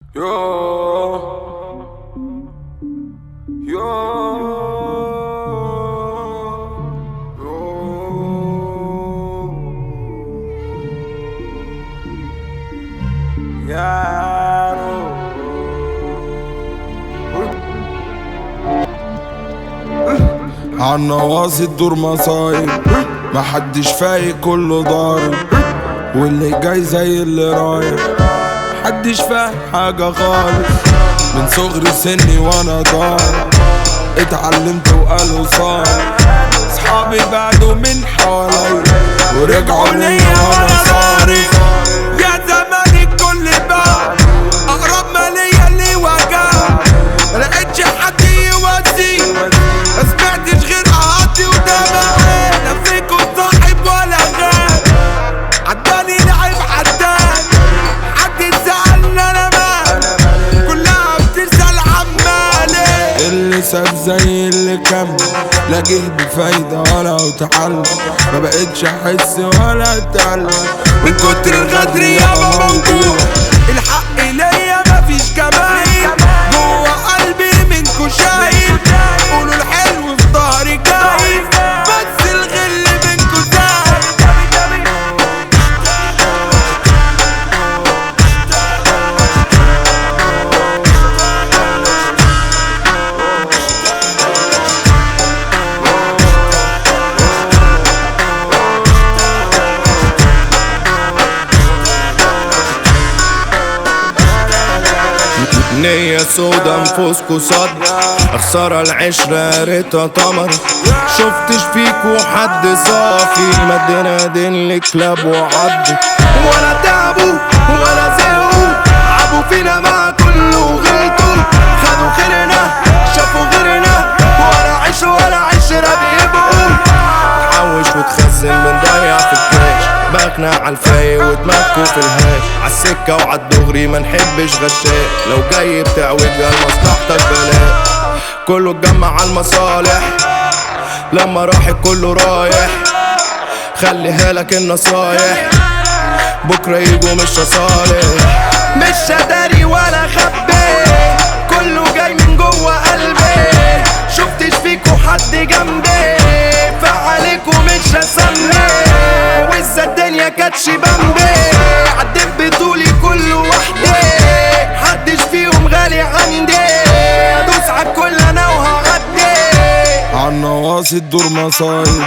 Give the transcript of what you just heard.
Yo. Yo. Yo. Yaro. عالنواصي تدور مصايب محدش فايق كله ضارب واللي جاي زي اللي رايح محدش فاهم حاجة خالص من صغر سني وانا ضارب اتعلمت وقالوا صار صحابي بعدوا من حواليا ورجعوا ليا وانا صارف يا زمان الكل باع اقرب ما ليا اللي وجع ملقتش حد يواسي ما سمعتش غير قهاتي ودمعي لا فيكوا صاحب ولا غاب عداني لعب عدان حد سألني انا مال كلها بترسل عمالي اللي ساب زي اللي كمل لا جه بفايدة ولا اتعلم ما بقتش احس ولا اتعلم من كتر الغدر يابا موجوع الحق ليا مفيش كمايل جوه قلبي منكو شايل قولوا الحلو في ظهري جاي بس الغل منكو زايد نية سودا نفوسكو صد خسارة العشرة يا ريتها تمر شفتش فيكو حد صافي مدينا دين الكلاب وعض ولا تعبوا ولا زهقوا عبوا فينا مع كله غلطوا خدوا خيرنا شافوا غيرنا ولا عيش ولا عشرة بيبقوا تحوش وتخزن بنضيع في الكاش باكنا عالفايق ودماغكو في الهاش عالسكة وعالدغري ما نحبش غشاش لو جاي بتعوج قال مصلحتك بلاش كله اتجمع عالمصالح لما راح كله رايح خليها لك النصايح بكرة يجوا مش صالح مش هداري ولا خبي كله جاي من جوه قلبي شفتش فيكو حد جنبي فعليكو مش هسمي وإذا الدنيا كانتش بمبي عديت بطولي كل وحدي محدش فيهم غالي عندي ادوس عالكل انا وهعدي عالنواصي تدور مصايب